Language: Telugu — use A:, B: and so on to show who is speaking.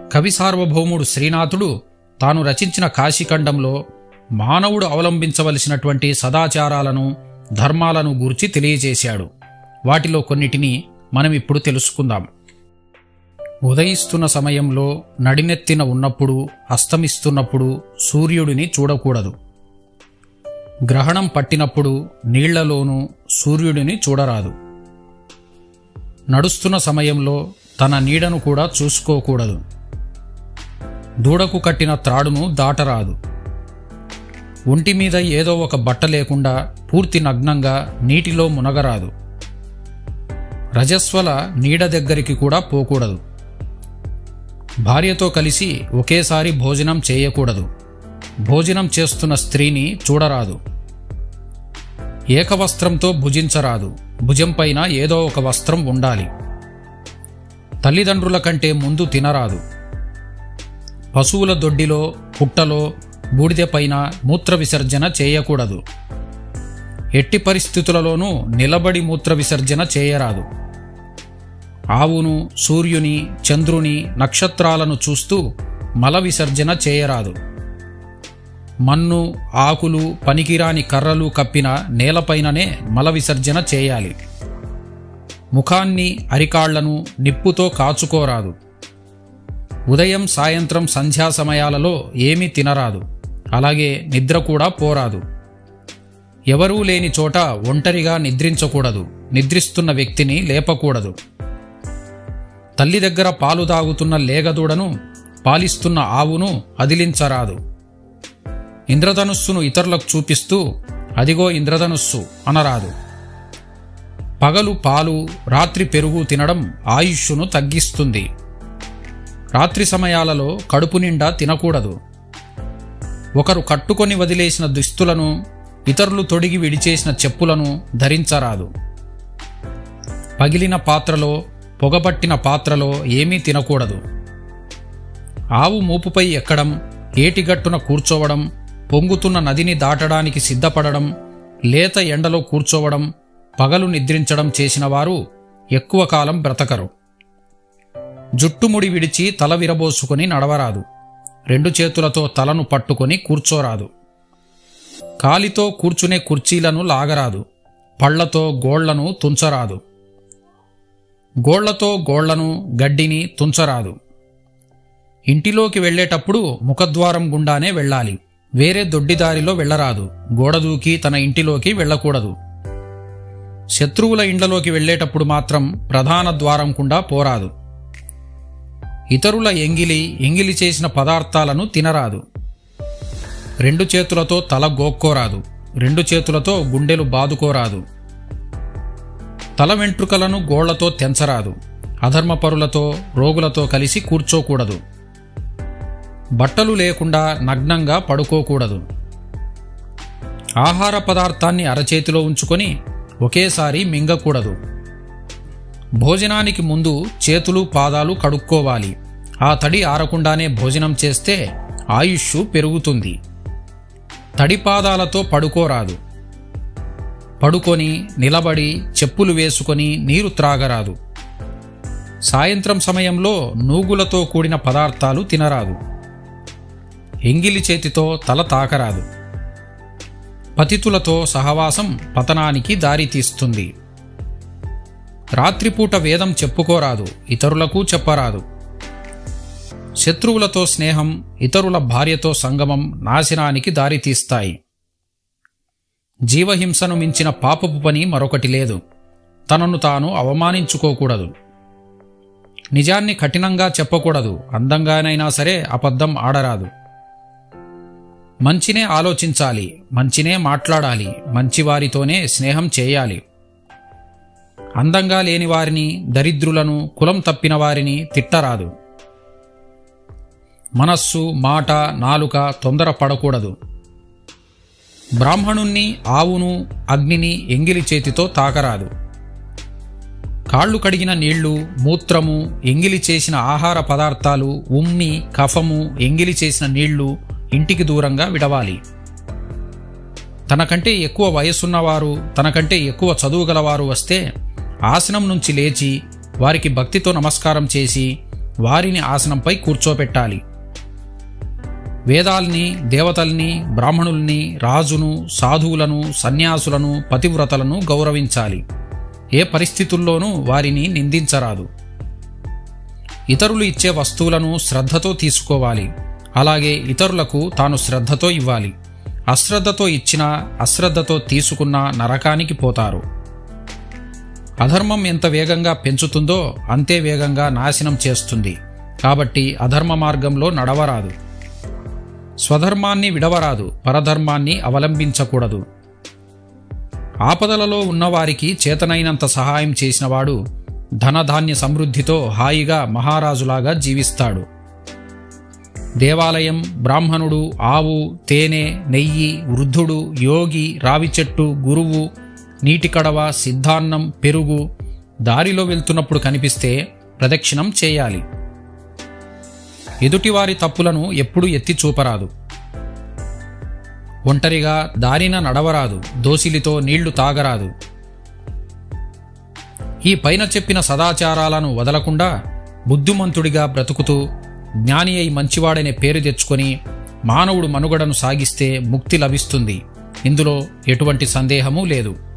A: కవి సార్వభౌముడు శ్రీనాథుడు తాను రచించిన కాశీఖండంలో మానవుడు అవలంబించవలసినటువంటి సదాచారాలను ధర్మాలను గూర్చి తెలియజేశాడు వాటిలో కొన్నిటిని మనం ఇప్పుడు తెలుసుకుందాం ఉదయిస్తున్న సమయంలో నడినెత్తిన ఉన్నప్పుడు అస్తమిస్తున్నప్పుడు సూర్యుడిని చూడకూడదు గ్రహణం పట్టినప్పుడు నీళ్లలోనూ సూర్యుడిని చూడరాదు నడుస్తున్న సమయంలో తన నీడను కూడా చూసుకోకూడదు దూడకు కట్టిన త్రాడును దాటరాదు ఒంటి మీద ఏదో ఒక బట్ట లేకుండా పూర్తి నగ్నంగా నీటిలో మునగరాదు రజస్వల నీడ దగ్గరికి కూడా పోకూడదు భార్యతో కలిసి ఒకేసారి భోజనం చేయకూడదు భోజనం చేస్తున్న స్త్రీని చూడరాదు ఏకవస్త్రంతో భుజించరాదు భుజంపైన ఏదో ఒక వస్త్రం ఉండాలి తల్లిదండ్రుల కంటే ముందు తినరాదు పశువుల దొడ్డిలో పుట్టలో బూడిదెపైన మూత్ర విసర్జన చేయకూడదు ఎట్టి పరిస్థితులలోనూ నిలబడి మూత్ర విసర్జన చేయరాదు ఆవును సూర్యుని చంద్రుని నక్షత్రాలను చూస్తూ మల విసర్జన చేయరాదు మన్ను ఆకులు పనికిరాని కర్రలు కప్పిన నేలపైననే మల విసర్జన చేయాలి ముఖాన్ని అరికాళ్లను నిప్పుతో కాచుకోరాదు ఉదయం సాయంత్రం సంధ్యా సమయాలలో ఏమీ తినరాదు అలాగే నిద్ర కూడా పోరాదు ఎవరూ లేని చోట ఒంటరిగా నిద్రించకూడదు నిద్రిస్తున్న వ్యక్తిని లేపకూడదు తల్లి దగ్గర పాలు తాగుతున్న లేగదూడను పాలిస్తున్న ఆవును అదిలించరాదు ఇంద్రధనుస్సును ఇతరులకు చూపిస్తూ అదిగో ఇంద్రధనుస్సు అనరాదు పగలు పాలు రాత్రి పెరుగు తినడం ఆయుష్షును తగ్గిస్తుంది రాత్రి సమయాలలో కడుపు నిండా తినకూడదు ఒకరు కట్టుకొని వదిలేసిన దుస్తులను ఇతరులు తొడిగి విడిచేసిన చెప్పులను ధరించరాదు పగిలిన పాత్రలో పొగబట్టిన పాత్రలో ఏమీ తినకూడదు ఆవు మూపుపై ఎక్కడం ఏటిగట్టున కూర్చోవడం పొంగుతున్న నదిని దాటడానికి సిద్ధపడడం లేత ఎండలో కూర్చోవడం పగలు నిద్రించడం చేసిన వారు ఎక్కువ కాలం బ్రతకరు జుట్టుముడి విడిచి తల విరబోసుకొని నడవరాదు రెండు చేతులతో తలను పట్టుకొని కూర్చోరాదు కాలితో కూర్చునే కుర్చీలను లాగరాదు పళ్లతో గోళ్లను తుంచరాదు గోళ్లతో గోళ్లను గడ్డిని తుంచరాదు ఇంటిలోకి వెళ్ళేటప్పుడు ముఖద్వారం గుండానే వెళ్ళాలి వేరే దొడ్డిదారిలో వెళ్ళరాదు గోడ దూకి తన ఇంటిలోకి వెళ్ళకూడదు శత్రువుల ఇండ్లలోకి వెళ్ళేటప్పుడు మాత్రం ప్రధాన ద్వారం గుండా పోరాదు ఇతరుల ఎంగిలి ఎంగిలి చేసిన పదార్థాలను తినరాదు రెండు చేతులతో తల గోక్కోరాదు రెండు చేతులతో గుండెలు బాదుకోరాదు తల వెంట్రుకలను గోళ్లతో తెంచరాదు అధర్మపరులతో రోగులతో కలిసి కూర్చోకూడదు బట్టలు లేకుండా నగ్నంగా పడుకోకూడదు ఆహార పదార్థాన్ని అరచేతిలో ఉంచుకొని ఒకేసారి మింగకూడదు భోజనానికి ముందు చేతులు పాదాలు కడుక్కోవాలి ఆ తడి ఆరకుండానే భోజనం చేస్తే ఆయుష్ పెరుగుతుంది తడి పాదాలతో పడుకోరాదు పడుకొని నిలబడి చెప్పులు వేసుకొని నీరు త్రాగరాదు సాయంత్రం సమయంలో నూగులతో కూడిన పదార్థాలు తినరాదు ఎంగిలి చేతితో తల తాకరాదు పతితులతో సహవాసం పతనానికి దారితీస్తుంది రాత్రిపూట వేదం చెప్పుకోరాదు ఇతరులకు చెప్పరాదు శత్రువులతో స్నేహం ఇతరుల భార్యతో సంగమం నాశనానికి దారితీస్తాయి జీవహింసను మించిన పాపపు పని మరొకటి లేదు తనను తాను అవమానించుకోకూడదు నిజాన్ని కఠినంగా చెప్పకూడదు అందంగానైనా సరే అబద్ధం ఆడరాదు మంచినే ఆలోచించాలి మంచినే మాట్లాడాలి మంచివారితోనే స్నేహం చేయాలి అందంగా లేని వారిని దరిద్రులను కులం తప్పిన వారిని తిట్టరాదు మనస్సు మాట నాలుక తొందరపడకూడదు బ్రాహ్మణుణ్ణి ఆవును అగ్నిని ఎంగిలి చేతితో తాకరాదు కాళ్ళు కడిగిన నీళ్లు మూత్రము ఎంగిలి చేసిన ఆహార పదార్థాలు ఉమ్మి కఫము ఎంగిలి చేసిన నీళ్లు ఇంటికి దూరంగా విడవాలి తనకంటే ఎక్కువ వయసున్నవారు తనకంటే ఎక్కువ చదువు గలవారు వస్తే ఆసనం నుంచి లేచి వారికి భక్తితో నమస్కారం చేసి వారిని ఆసనంపై కూర్చోపెట్టాలి వేదాల్ని దేవతల్ని బ్రాహ్మణుల్ని రాజును సాధువులను సన్యాసులను పతివ్రతలను గౌరవించాలి ఏ పరిస్థితుల్లోనూ వారిని నిందించరాదు ఇతరులు ఇచ్చే వస్తువులను శ్రద్ధతో తీసుకోవాలి అలాగే ఇతరులకు తాను శ్రద్ధతో ఇవ్వాలి అశ్రద్ధతో ఇచ్చినా అశ్రద్ధతో తీసుకున్నా నరకానికి పోతారు అధర్మం ఎంత వేగంగా పెంచుతుందో అంతే వేగంగా నాశనం చేస్తుంది కాబట్టి అధర్మ మార్గంలో నడవరాదు స్వధర్మాన్ని విడవరాదు పరధర్మాన్ని అవలంబించకూడదు ఆపదలలో ఉన్నవారికి చేతనైనంత సహాయం చేసినవాడు ధనధాన్య సమృద్ధితో హాయిగా మహారాజులాగా జీవిస్తాడు దేవాలయం బ్రాహ్మణుడు ఆవు తేనె నెయ్యి వృద్ధుడు యోగి రావి చెట్టు గురువు నీటి కడవ సిద్ధాన్నం పెరుగు దారిలో వెళ్తున్నప్పుడు కనిపిస్తే ప్రదక్షిణం చేయాలి ఎదుటివారి తప్పులను ఎప్పుడు ఎత్తి చూపరాదు ఒంటరిగా దారిన నడవరాదు దోసిలితో నీళ్లు తాగరాదు ఈ పైన చెప్పిన సదాచారాలను వదలకుండా బుద్ధిమంతుడిగా బ్రతుకుతూ జ్ఞాని అయి మంచివాడనే పేరు తెచ్చుకొని మానవుడు మనుగడను సాగిస్తే ముక్తి లభిస్తుంది ఇందులో ఎటువంటి సందేహమూ లేదు